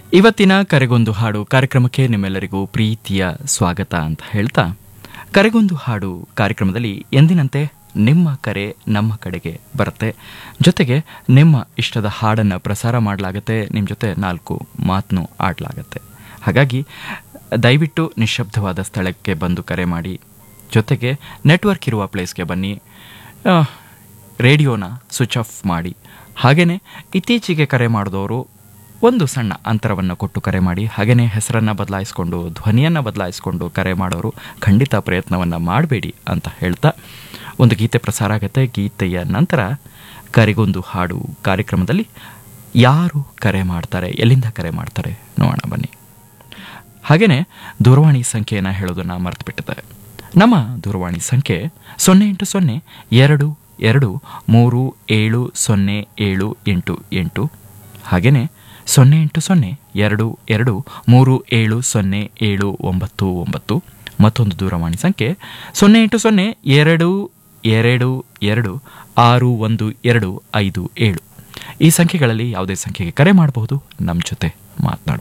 ಇವತ್ತಿನ ಕರೆಗೊಂದು ಹಾಡು ಕಾರ್ಯಕ್ರಮಕ್ಕೆ ನಿಮ್ಮೆಲ್ಲರಿಗೂ ಪ್ರೀತಿಯ ಸ್ವಾಗತ ಅಂತ ಹೇಳ್ತಾ ಕರೆಗೊಂದು ಹಾಡು ಕಾರ್ಯಕ್ರಮದಲ್ಲಿ ಎಂದಿನಂತೆ ನಿಮ್ಮ ಕರೆ ನಮ್ಮ ಕಡೆಗೆ ಬರುತ್ತೆ ಜೊತೆಗೆ ನಿಮ್ಮ ಇಷ್ಟದ ಹಾಡನ್ನು ಪ್ರಸಾರ ಮಾಡಲಾಗತ್ತೆ ನಿಮ್ಮ ಜೊತೆ ನಾಲ್ಕು ಮಾತನ್ನು ಆಡಲಾಗತ್ತೆ ಹಾಗಾಗಿ ದಯವಿಟ್ಟು ನಿಶ್ಶಬ್ದವಾದ ಸ್ಥಳಕ್ಕೆ ಬಂದು ಕರೆ ಮಾಡಿ ಜೊತೆಗೆ ನೆಟ್ವರ್ಕ್ ಇರುವ ಪ್ಲೇಸ್ಗೆ ಬನ್ನಿ ಆ, ರೇಡಿಯೋನ ಸ್ವಿಚ್ ಆಫ್ ಮಾಡಿ ಹಾಗೆಯೇ ಇತ್ತೀಚೆಗೆ ಕರೆ ಮಾಡಿದವರು ಒಂದು ಸಣ್ಣ ಅಂತರವನ್ನು ಕೊಟ್ಟು ಕರೆ ಮಾಡಿ ಹಾಗೆಯೇ ಹೆಸರನ್ನು ಬದಲಾಯಿಸ್ಕೊಂಡು ಧ್ವನಿಯನ್ನು ಬದಲಾಯಿಸ್ಕೊಂಡು ಕರೆ ಮಾಡೋರು ಖಂಡಿತ ಪ್ರಯತ್ನವನ್ನು ಮಾಡಬೇಡಿ ಅಂತ ಹೇಳ್ತಾ ಒಂದು ಗೀತೆ ಪ್ರಸಾರ ಆಗುತ್ತೆ ಗೀತೆಯ ನಂತರ ಕರೆಗೊಂದು ಹಾಡು ಕಾರ್ಯಕ್ರಮದಲ್ಲಿ ಯಾರು ಕರೆ ಮಾಡ್ತಾರೆ ಎಲ್ಲಿಂದ ಕರೆ ಮಾಡ್ತಾರೆ ನೋಡೋಣ ಬನ್ನಿ ಹಾಗೆಯೇ ದೂರವಾಣಿ ಸಂಖ್ಯೆಯನ್ನು ಹೇಳೋದನ್ನು ಮರೆತುಬಿಟ್ಟಿದೆ ನಮ್ಮ ದೂರವಾಣಿ ಸಂಖ್ಯೆ ಸೊನ್ನೆ ಎಂಟು ಸೊನ್ನೆ ಎರಡು ಎರಡು ಮೂರು ಏಳು ಸೊನ್ನೆ ಏಳು ಎಂಟು ಎಂಟು ಹಾಗೆಯೇ ಸೊನ್ನೆ ಎಂಟು ಸೊನ್ನೆ ಎರಡು ಎರಡು ಮೂರು ಏಳು ಸೊನ್ನೆ ಏಳು ಒಂಬತ್ತು ಒಂಬತ್ತು ಮತ್ತೊಂದು ದೂರವಾಣಿ ಸಂಖ್ಯೆ ಸೊನ್ನೆ ಎಂಟು ಸೊನ್ನೆ ಎರಡು ಎರಡು ಎರಡು ಆರು ಒಂದು ಎರಡು ಐದು ಏಳು ಈ ಸಂಖ್ಯೆಗಳಲ್ಲಿ ಯಾವುದೇ ಸಂಖ್ಯೆಗೆ ಕರೆ ಮಾಡಬಹುದು ನಮ್ಮ ಜೊತೆ ಮಾತನಾಡಬಹುದು